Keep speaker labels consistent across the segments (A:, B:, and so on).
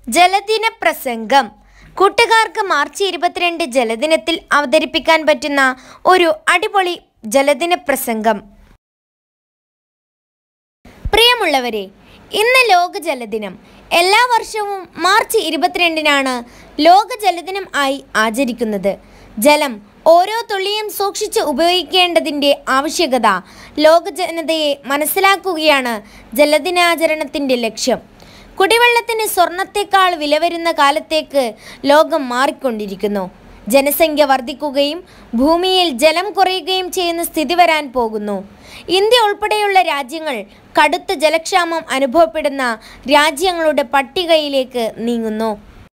A: ജലദിന പ്രസംഗം കൂട്ടുകാർക്ക് മാർച്ച് ഇരുപത്തിരണ്ട് ജലദിനത്തിൽ അവതരിപ്പിക്കാൻ പറ്റുന്ന ഒരു അടിപൊളി ജലദിന പ്രസംഗം പ്രിയമുള്ളവരെ ഇന്ന് ലോക ജലദിനം എല്ലാ വർഷവും മാർച്ച് ഇരുപത്തിരണ്ടിനാണ് ലോക ജലദിനം ആയി ആചരിക്കുന്നത് ജലം ഓരോ തുള്ളിയും സൂക്ഷിച്ച് ഉപയോഗിക്കേണ്ടതിൻ്റെ ആവശ്യകത ലോക ജനതയെ മനസ്സിലാക്കുകയാണ് ജലദിനാചരണത്തിൻ്റെ ലക്ഷ്യം കുടിവെള്ളത്തിന് സ്വർണത്തേക്കാൾ വില വരുന്ന കാലത്തേക്ക് ലോകം മാറിക്കൊണ്ടിരിക്കുന്നു ജനസംഖ്യ വർദ്ധിക്കുകയും ഭൂമിയിൽ ജലം കുറയുകയും ചെയ്യുന്ന സ്ഥിതി വരാൻ പോകുന്നു ഇന്ത്യ ഉൾപ്പെടെയുള്ള രാജ്യങ്ങൾ കടുത്ത ജലക്ഷാമം അനുഭവപ്പെടുന്ന രാജ്യങ്ങളുടെ പട്ടികയിലേക്ക് നീങ്ങുന്നു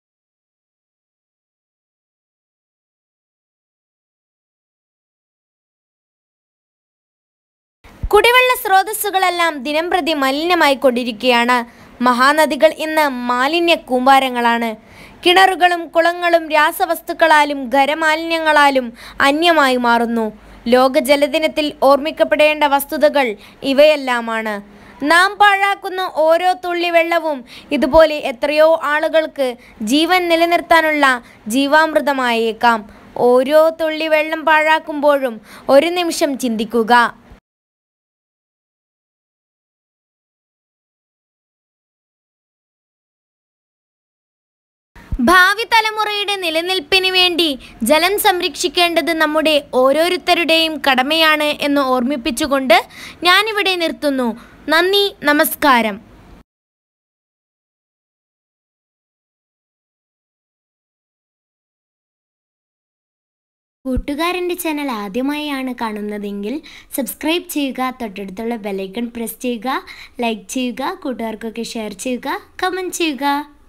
A: കുടിവെള്ള സ്രോതസ്സുകളെല്ലാം ദിനംപ്രതി മലിനമായി കൊണ്ടിരിക്കുകയാണ് മഹാനദികൾ ഇന്ന് മാലിന്യ കൂമ്പാരങ്ങളാണ് കിണറുകളും കുളങ്ങളും രാസവസ്തുക്കളാലും ഖരമാലിന്യങ്ങളാലും അന്യമായി മാറുന്നു ലോക ജലദിനത്തിൽ ഓർമ്മിക്കപ്പെടേണ്ട വസ്തുതകൾ ഇവയെല്ലാമാണ് നാം പാഴാക്കുന്ന ഓരോ തുള്ളി വെള്ളവും ഇതുപോലെ എത്രയോ ആളുകൾക്ക് ജീവൻ നിലനിർത്താനുള്ള ജീവാമൃതമായേക്കാം ഓരോ തുള്ളി വെള്ളം പാഴാക്കുമ്പോഴും ഒരു നിമിഷം ചിന്തിക്കുക ഭാവി തലമുറയുടെ നിലനിൽപ്പിന് വേണ്ടി ജലം സംരക്ഷിക്കേണ്ടത് നമ്മുടെ ഓരോരുത്തരുടെയും കടമയാണ് എന്ന് ഓർമ്മിപ്പിച്ചുകൊണ്ട് ഞാനിവിടെ നിർത്തുന്നു നന്ദി നമസ്കാരം കൂട്ടുകാരൻ്റെ ചാനൽ ആദ്യമായാണ് കാണുന്നതെങ്കിൽ സബ്സ്ക്രൈബ് ചെയ്യുക തൊട്ടടുത്തുള്ള ബെലൈക്കൺ പ്രസ് ചെയ്യുക ലൈക്ക് ചെയ്യുക കൂട്ടുകാർക്കൊക്കെ ഷെയർ ചെയ്യുക കമൻറ്റ് ചെയ്യുക